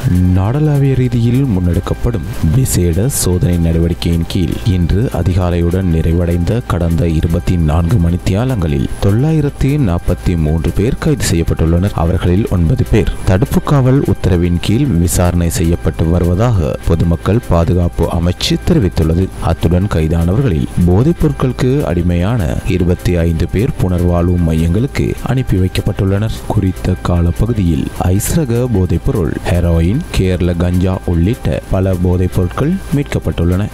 நாடளாவிய ரீதியில் முன்னெடுக்கப்படும் விசேட சோதனை நடவடிக்கையின் கீழ் இன்று அதிகாலையுடன் நிறைவடைந்த கடந்த இருபத்தி நான்கு மணித்தியாலங்களில் தொள்ளாயிரத்தி நாற்பத்தி மூன்று பேர் கைது செய்யப்பட்டுள்ளனர் அவர்களில் ஒன்பது பேர் தடுப்பு காவல் உத்தரவின் கீழ் விசாரணை செய்யப்பட்டு வருவதாக பொதுமக்கள் பாதுகாப்பு அமைச்சு தெரிவித்துள்ளது அத்துடன் கைதானவர்களில் போதைப் பொருட்களுக்கு அடிமையான இருபத்தி ஐந்து பேர் புனர்வாழ்வு மையங்களுக்கு அனுப்பி வைக்கப்பட்டுள்ளனர் குறித்த காலப்பகுதியில் ஐஸ்ரக போதைப்பொருள் ஹெரோயின் கேரள கஞ்சா உள்ளிட்ட பல போதைப் பொருட்கள் மீட்கப்பட்டுள்ளன